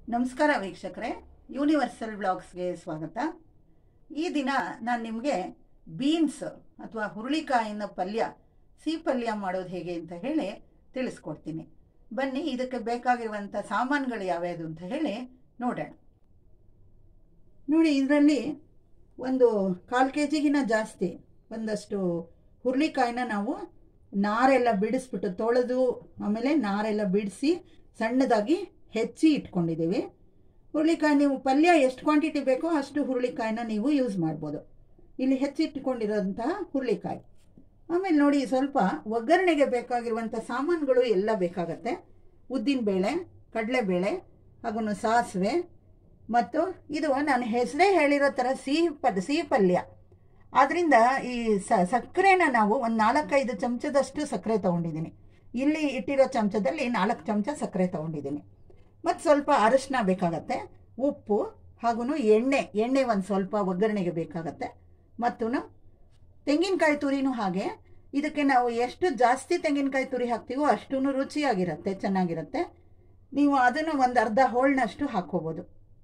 ನಮಸ್ಕಾರ ವೀಕ್ಷಕರೇ ಯೂನಿವರ್ಸಲ್ ಬ್ಲಾಗ್ಸ್ಗೆ ಸ್ವಾಗತ ಈ ದಿನ ನಾನು ನಿಮಗೆ ಬೀನ್ಸ್ ಅಥವಾ ಹುರುಳಿಕಾಯಿನ ಪಲ್ಯ ಸಿಹಿ ಪಲ್ಯ ಮಾಡೋದು ಹೇಗೆ ಅಂತ ಹೇಳಿ ತಿಳಿಸ್ಕೊಡ್ತೀನಿ ಬನ್ನಿ ಇದಕ್ಕೆ ಬೇಕಾಗಿರುವಂಥ ಸಾಮಾನುಗಳು ಯಾವ್ಯಾವುದು ಅಂತ ಹೇಳಿ ನೋಡೋಣ ನೋಡಿ ಇದರಲ್ಲಿ ಒಂದು ಕಾಲು ಕೆ ಜಿಗಿನ ಜಾಸ್ತಿ ಒಂದಷ್ಟು ಹುರುಳಿಕಾಯಿನ ನಾವು ನಾರೆಲ್ಲ ಬಿಡಿಸ್ಬಿಟ್ಟು ತೊಳೆದು ಆಮೇಲೆ ನಾರೆಲ್ಲ ಬಿಡಿಸಿ ಸಣ್ಣದಾಗಿ ಹೆಚ್ಚಿ ಇಟ್ಕೊಂಡಿದ್ದೀವಿ ಹುರುಳಿಕಾಯಿ ನೀವು ಪಲ್ಯ ಎಷ್ಟು ಕ್ವಾಂಟಿಟಿ ಬೇಕೋ ಅಷ್ಟು ಹುರುಳಿಕಾಯಿನ ನೀವು ಯೂಸ್ ಮಾಡ್ಬೋದು ಇಲ್ಲಿ ಹೆಚ್ಚಿಟ್ಟುಕೊಂಡಿರೋಂತಹ ಹುರುಳಿಕಾಯಿ ಆಮೇಲೆ ನೋಡಿ ಸ್ವಲ್ಪ ಒಗ್ಗರಣೆಗೆ ಬೇಕಾಗಿರುವಂಥ ಸಾಮಾನುಗಳು ಎಲ್ಲ ಬೇಕಾಗತ್ತೆ ಉದ್ದಿನಬೇಳೆ ಕಡಲೆಬೇಳೆ ಹಾಗೂ ಸಾಸಿವೆ ಮತ್ತು ಇದು ನಾನು ಹೆಸರೇ ಹೇಳಿರೋ ಥರ ಸಿಹಿ ಪದ ಸಿಹಿ ಪಲ್ಯ ಆದ್ದರಿಂದ ಈ ಸಕ್ಕರೆನ ನಾವು ಒಂದು ನಾಲ್ಕೈದು ಚಮಚದಷ್ಟು ಸಕ್ಕರೆ ತೊಗೊಂಡಿದ್ದೀನಿ ಇಲ್ಲಿ ಇಟ್ಟಿರೋ ಚಮಚದಲ್ಲಿ ನಾಲ್ಕು ಚಮಚ ಸಕ್ಕರೆ ತೊಗೊಂಡಿದ್ದೀನಿ ಮತ್ತು ಸ್ವಲ್ಪ ಅರಶಿನ ಬೇಕಾಗತ್ತೆ ಉಪ್ಪು ಹಾಗೂ ಎಣ್ಣೆ ಎಣ್ಣೆ ಒಂದು ಸ್ವಲ್ಪ ಒಗ್ಗರಣೆಗೆ ಬೇಕಾಗತ್ತೆ ಮತ್ತು ತೆಂಗಿನಕಾಯಿ ತುರಿನೂ ಹಾಗೆ ಇದಕ್ಕೆ ನಾವು ಎಷ್ಟು ಜಾಸ್ತಿ ತೆಂಗಿನಕಾಯಿ ತುರಿ ಹಾಕ್ತೀವೋ ಅಷ್ಟೂ ರುಚಿಯಾಗಿರುತ್ತೆ ಚೆನ್ನಾಗಿರುತ್ತೆ ನೀವು ಅದನ್ನು ಒಂದು ಅರ್ಧ ಹೋಳ್ನಷ್ಟು ಹಾಕ್ಕೋಬೋದು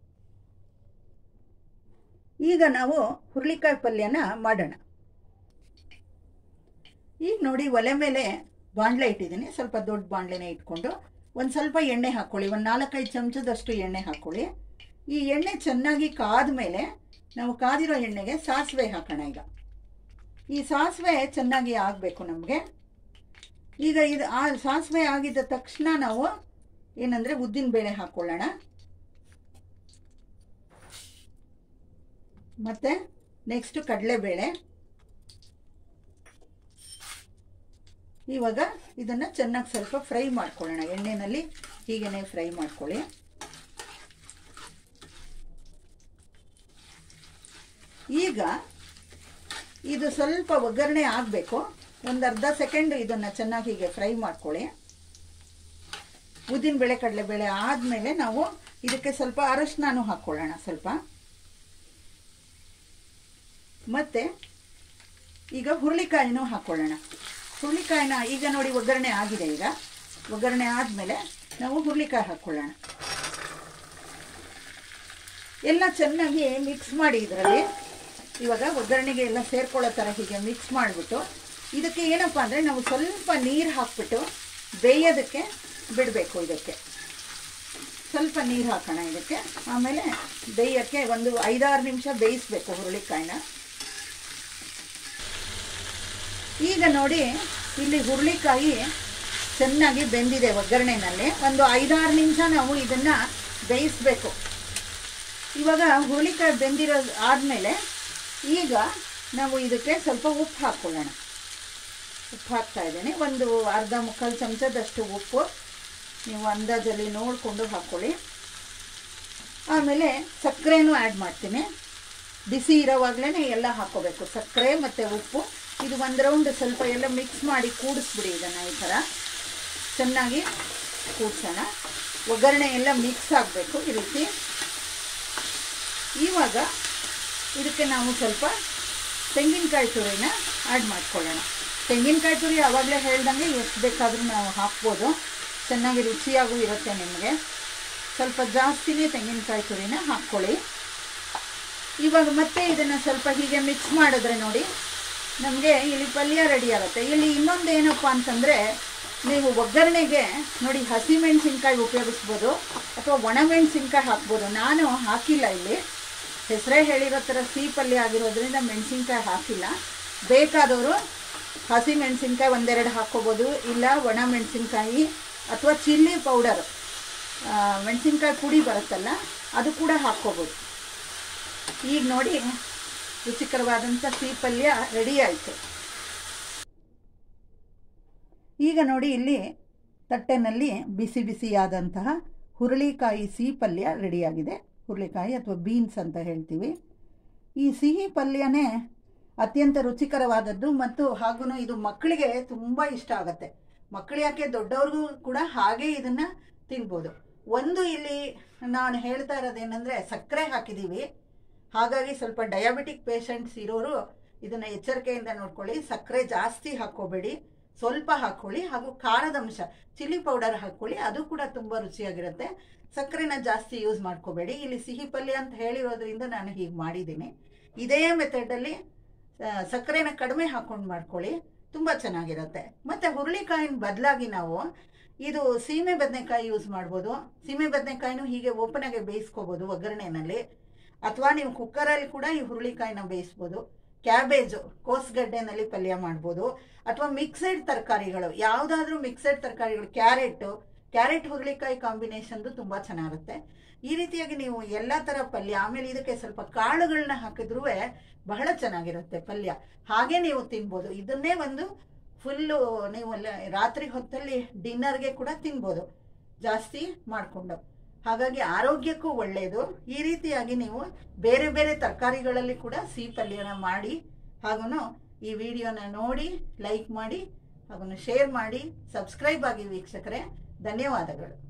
ಈಗ ನಾವು ಹುರುಳಿಕಾಯಿ ಪಲ್ಯನ ಮಾಡೋಣ ಈಗ ನೋಡಿ ಒಲೆ ಮೇಲೆ ಬಾಣಲೆ ಇಟ್ಟಿದ್ದೀನಿ ಸ್ವಲ್ಪ ದೊಡ್ಡ ಬಾಣಲೆನೇ ಇಟ್ಕೊಂಡು ಒಂದು ಸ್ವಲ್ಪ ಎಣ್ಣೆ ಹಾಕ್ಕೊಳ್ಳಿ ಒಂದು ನಾಲ್ಕೈದು ಚಮಚದಷ್ಟು ಎಣ್ಣೆ ಹಾಕ್ಕೊಳ್ಳಿ ಈ ಎಣ್ಣೆ ಚೆನ್ನಾಗಿ ಕಾದ ಮೇಲೆ ನಾವು ಕಾದಿರೋ ಎಣ್ಣೆಗೆ ಸಾಸಿವೆ ಹಾಕೋಣ ಈಗ ಈ ಸಾಸಿವೆ ಚೆನ್ನಾಗಿ ಆಗಬೇಕು ನಮಗೆ ಈಗ ಇದು ಆ ಸಾಸಿವೆ ಆಗಿದ್ದ ತಕ್ಷಣ ನಾವು ಏನಂದರೆ ಉದ್ದಿನ ಬೇಳೆ ಹಾಕ್ಕೊಳ್ಳೋಣ ಮತ್ತು ನೆಕ್ಸ್ಟ್ ಕಡಲೆಬೇಳೆ ಇವಾಗ ಇದನ್ನು ಚೆನ್ನಾಗಿ ಸ್ವಲ್ಪ ಫ್ರೈ ಮಾಡ್ಕೊಳ್ಳೋಣ ಎಣ್ಣೆನಲ್ಲಿ ಹೀಗೇ ಫ್ರೈ ಮಾಡ್ಕೊಳ್ಳಿ ಈಗ ಇದು ಸ್ವಲ್ಪ ಒಗ್ಗರಣೆ ಆಗಬೇಕು ಒಂದು ಅರ್ಧ ಸೆಕೆಂಡ್ ಇದನ್ನು ಚೆನ್ನಾಗಿ ಹೀಗೆ ಫ್ರೈ ಮಾಡ್ಕೊಳ್ಳಿ ಉದ್ದಿನಬೇಳೆ ಕಡಲೆಬೇಳೆ ಆದಮೇಲೆ ನಾವು ಇದಕ್ಕೆ ಸ್ವಲ್ಪ ಅರಶಿನೂ ಹಾಕ್ಕೊಳ್ಳೋಣ ಸ್ವಲ್ಪ ಮತ್ತು ಈಗ ಹುರುಳಿಕಾಯಿನೂ ಹಾಕ್ಕೊಳ್ಳೋಣ ಹುರುಳಿಕಾಯಿನ ಈಗ ನೋಡಿ ಒಗ್ಗರಣೆ ಆಗಿದೆ ಈಗ ಒಗ್ಗರಣೆ ಆದಮೇಲೆ ನಾವು ಹುರುಳಿಕಾಯಿ ಹಾಕ್ಕೊಳ್ಳೋಣ ಎಲ್ಲ ಚೆನ್ನಾಗಿ ಮಿಕ್ಸ್ ಮಾಡಿ ಇದರಲ್ಲಿ ಇವಾಗ ಒಗ್ಗರಣೆಗೆ ಎಲ್ಲ ಸೇರ್ಕೊಳ್ಳೋ ಥರ ಹೀಗೆ ಮಿಕ್ಸ್ ಮಾಡಿಬಿಟ್ಟು ಇದಕ್ಕೆ ಏನಪ್ಪ ಅಂದರೆ ನಾವು ಸ್ವಲ್ಪ ನೀರು ಹಾಕ್ಬಿಟ್ಟು ಬೇಯೋದಕ್ಕೆ ಬಿಡಬೇಕು ಇದಕ್ಕೆ ಸ್ವಲ್ಪ ನೀರು ಹಾಕೋಣ ಇದಕ್ಕೆ ಆಮೇಲೆ ಬೇಯೋಕ್ಕೆ ಒಂದು ಐದಾರು ನಿಮಿಷ ಬೇಯಿಸ್ಬೇಕು ಹುರುಳಿಕಾಯಿನ ಈಗ ನೋಡಿ ಇಲ್ಲಿ ಹುರುಳಿಕಾಯಿ ಚೆನ್ನಾಗಿ ಬೆಂದಿದೆ ಒಗ್ಗರಣೆನಲ್ಲಿ ಒಂದು ಐದಾರು ನಿಮಿಷ ನಾವು ಇದನ್ನು ಬೇಯಿಸಬೇಕು ಇವಾಗ ಹುರುಳಿಕಾಯಿ ಬೆಂದಿರೋ ಆದಮೇಲೆ ಈಗ ನಾವು ಇದಕ್ಕೆ ಸ್ವಲ್ಪ ಉಪ್ಪು ಹಾಕ್ಕೊಳ್ಳೋಣ ಉಪ್ಪು ಹಾಕ್ತಾ ಇದ್ದೀನಿ ಒಂದು ಅರ್ಧ ಮುಕ್ಕಾಲು ಚಮಚದಷ್ಟು ಉಪ್ಪು ನೀವು ಅಂದಾಜಲ್ಲಿ ನೋಡಿಕೊಂಡು ಹಾಕ್ಕೊಳ್ಳಿ ಆಮೇಲೆ ಸಕ್ಕರೆನೂ ಆ್ಯಡ್ ಮಾಡ್ತೀನಿ ಬಿಸಿ ಇರೋವಾಗಲೇ ಎಲ್ಲ ಹಾಕ್ಕೋಬೇಕು ಸಕ್ಕರೆ ಮತ್ತು ಉಪ್ಪು ಇದು ಒಂದು ರೌಂಡ್ ಸ್ವಲ್ಪ ಎಲ್ಲ ಮಿಕ್ಸ್ ಮಾಡಿ ಕೂಡಿಸ್ಬಿಡಿ ಇದನ್ನು ಈ ಥರ ಚೆನ್ನಾಗಿ ಕೂಡ್ಸೋಣ ಒಗ್ಗರಣೆ ಎಲ್ಲ ಮಿಕ್ಸ್ ಆಗಬೇಕು ಈ ರೀತಿ ಇವಾಗ ಇದಕ್ಕೆ ನಾವು ಸ್ವಲ್ಪ ತೆಂಗಿನಕಾಯಿ ತುರಿನ ಆ್ಯಡ್ ಮಾಡ್ಕೊಳ್ಳೋಣ ತೆಂಗಿನಕಾಯಿ ತುರಿ ಆವಾಗಲೇ ಹೇಳ್ದಂಗೆ ಎಷ್ಟು ಬೇಕಾದರೂ ನಾವು ಹಾಕ್ಬೋದು ಚೆನ್ನಾಗಿ ರುಚಿಯಾಗೂ ಇರುತ್ತೆ ನಿಮಗೆ ಸ್ವಲ್ಪ ಜಾಸ್ತಿನೇ ತೆಂಗಿನಕಾಯಿ ತುರಿನ ಹಾಕ್ಕೊಳ್ಳಿ ಇವಾಗ ಮತ್ತೆ ಇದನ್ನು ಸ್ವಲ್ಪ ಹೀಗೆ ಮಿಕ್ಸ್ ಮಾಡಿದ್ರೆ ನೋಡಿ ನಮಗೆ ಇಲ್ಲಿ ಪಲ್ಯ ರೆಡಿ ಆಗುತ್ತೆ ಇಲ್ಲಿ ಇನ್ನೊಂದು ಏನಪ್ಪ ಅಂತಂದರೆ ನೀವು ಒಗ್ಗರಣೆಗೆ ನೋಡಿ ಹಸಿಮೆಣಸಿನ್ಕಾಯಿ ಉಪಯೋಗಿಸ್ಬೋದು ಅಥವಾ ಒಣಮೆಣಸಿನ್ಕಾಯಿ ಹಾಕ್ಬೋದು ನಾನು ಹಾಕಿಲ್ಲ ಇಲ್ಲಿ ಹೆಸರೇ ಹೇಳಿರೋ ಥರ ಸಿಹಿ ಪಲ್ಯ ಆಗಿರೋದ್ರಿಂದ ಮೆಣಸಿನ್ಕಾಯಿ ಹಾಕಿಲ್ಲ ಬೇಕಾದವರು ಹಸಿ ಮೆಣಸಿನ್ಕಾಯಿ ಒಂದೆರಡು ಹಾಕ್ಕೋಬೋದು ಇಲ್ಲ ಒಣ ಮೆಣಸಿನ್ಕಾಯಿ ಅಥವಾ ಚಿಲ್ಲಿ ಪೌಡರ್ ಮೆಣಸಿನ್ಕಾಯಿ ಪುಡಿ ಬರುತ್ತಲ್ಲ ಅದು ಕೂಡ ಹಾಕ್ಕೋಬೋದು ಈಗ ನೋಡಿ ರುಚಿಕರವಾದಂಥ ಸಿಹಿ ಪಲ್ಯ ರೆಡಿ ಆಯಿತು ಈಗ ನೋಡಿ ಇಲ್ಲಿ ತಟ್ಟೆನಲ್ಲಿ ಬಿಸಿ ಬಿಸಿಯಾದಂತಹ ಹುರುಳಿಕಾಯಿ ಸಿಹಿ ಪಲ್ಯ ರೆಡಿಯಾಗಿದೆ ಹುರುಳಿಕಾಯಿ ಅಥವಾ ಬೀನ್ಸ್ ಅಂತ ಹೇಳ್ತೀವಿ ಈ ಸಿಹಿ ಪಲ್ಯನೇ ಅತ್ಯಂತ ರುಚಿಕರವಾದದ್ದು ಮತ್ತು ಹಾಗೂ ಇದು ಮಕ್ಕಳಿಗೆ ತುಂಬ ಇಷ್ಟ ಆಗುತ್ತೆ ಮಕ್ಕಳು ಯಾಕೆ ದೊಡ್ಡವ್ರಿಗೂ ಕೂಡ ಹಾಗೆ ಇದನ್ನು ತಿನ್ಬೋದು ಒಂದು ಇಲ್ಲಿ ನಾನು ಹೇಳ್ತಾ ಇರೋದೇನೆಂದರೆ ಸಕ್ಕರೆ ಹಾಕಿದ್ದೀವಿ ಹಾಗಾಗಿ ಸ್ವಲ್ಪ ಡಯಾಬಿಟಿಕ್ ಪೇಷಂಟ್ಸ್ ಇರೋರು ಇದನ್ನು ಎಚ್ಚರಿಕೆಯಿಂದ ನೋಡ್ಕೊಳ್ಳಿ ಸಕ್ಕರೆ ಜಾಸ್ತಿ ಹಾಕ್ಕೋಬೇಡಿ ಸ್ವಲ್ಪ ಹಾಕ್ಕೊಳ್ಳಿ ಹಾಗೂ ಖಾರದ ಅಂಶ ಚಿಲ್ಲಿ ಪೌಡರ್ ಹಾಕ್ಕೊಳ್ಳಿ ಅದು ಕೂಡ ತುಂಬ ರುಚಿಯಾಗಿರುತ್ತೆ ಸಕ್ಕರೆನ ಜಾಸ್ತಿ ಯೂಸ್ ಮಾಡ್ಕೋಬೇಡಿ ಇಲ್ಲಿ ಸಿಹಿ ಪಲ್ಯ ಅಂತ ಹೇಳಿರೋದ್ರಿಂದ ನಾನು ಹೀಗೆ ಮಾಡಿದ್ದೀನಿ ಇದೇ ಮೆಥಡಲ್ಲಿ ಸಕ್ಕರೆನ ಕಡಿಮೆ ಹಾಕೊಂಡು ಮಾಡ್ಕೊಳ್ಳಿ ತುಂಬ ಚೆನ್ನಾಗಿರುತ್ತೆ ಮತ್ತು ಹುರುಳಿಕಾಯಿನ ಬದಲಾಗಿ ನಾವು ಇದು ಸೀಮೆ ಬದನೆಕಾಯಿ ಯೂಸ್ ಮಾಡ್ಬೋದು ಸೀಮೆ ಬದನೆಕಾಯಿನೂ ಹೀಗೆ ಓಪನ್ ಆಗಿ ಬೇಯಿಸ್ಕೋಬೋದು ಒಗ್ಗರಣೆನಲ್ಲಿ ಅಥವಾ ನೀವು ಕುಕ್ಕರಲ್ಲಿ ಕೂಡ ಈ ಹುರುಳಿಕಾಯಿನ ಬೇಯಿಸ್ಬೋದು ಕ್ಯಾಬೇಜು ಕೋಸ್ಗಡ್ಡೆನಲ್ಲಿ ಪಲ್ಯ ಮಾಡ್ಬೋದು ಅಥವಾ ಮಿಕ್ಸೆಡ್ ತರಕಾರಿಗಳು ಯಾವುದಾದ್ರೂ ಮಿಕ್ಸೆಡ್ ತರಕಾರಿಗಳು ಕ್ಯಾರೆಟು ಕ್ಯಾರೆಟ್ ಹುರುಳಿಕಾಯಿ ಕಾಂಬಿನೇಷನ್ದು ತುಂಬ ಚೆನ್ನಾಗುತ್ತೆ ಈ ರೀತಿಯಾಗಿ ನೀವು ಎಲ್ಲ ಥರ ಪಲ್ಯ ಆಮೇಲೆ ಇದಕ್ಕೆ ಸ್ವಲ್ಪ ಕಾಳುಗಳನ್ನ ಹಾಕಿದ್ರೂ ಬಹಳ ಚೆನ್ನಾಗಿರುತ್ತೆ ಪಲ್ಯ ಹಾಗೆ ನೀವು ತಿನ್ಬೋದು ಇದನ್ನೇ ಒಂದು ಫುಲ್ಲು ನೀವು ಲ- ರಾತ್ರಿ ಹೊತ್ತಲ್ಲಿ ಡಿನ್ನರ್ಗೆ ಕೂಡ ತಿನ್ಬೋದು ಜಾಸ್ತಿ ಮಾಡಿಕೊಂಡು ಹಾಗಾಗಿ ಆರೋಗ್ಯಕ್ಕೂ ಒಳ್ಳೆಯದು ಈ ರೀತಿಯಾಗಿ ನೀವು ಬೇರೆ ಬೇರೆ ತರಕಾರಿಗಳಲ್ಲಿ ಕೂಡ ಸಿಹಿ ಪಲ್ಯನ ಮಾಡಿ ಹಾಗೂ ಈ ವಿಡಿಯೋನ ನೋಡಿ ಲೈಕ್ ಮಾಡಿ ಹಾಗೂ ಶೇರ್ ಮಾಡಿ ಸಬ್ಸ್ಕ್ರೈಬ್ ಆಗಿ ವೀಕ್ಷಕರೇ ಧನ್ಯವಾದಗಳು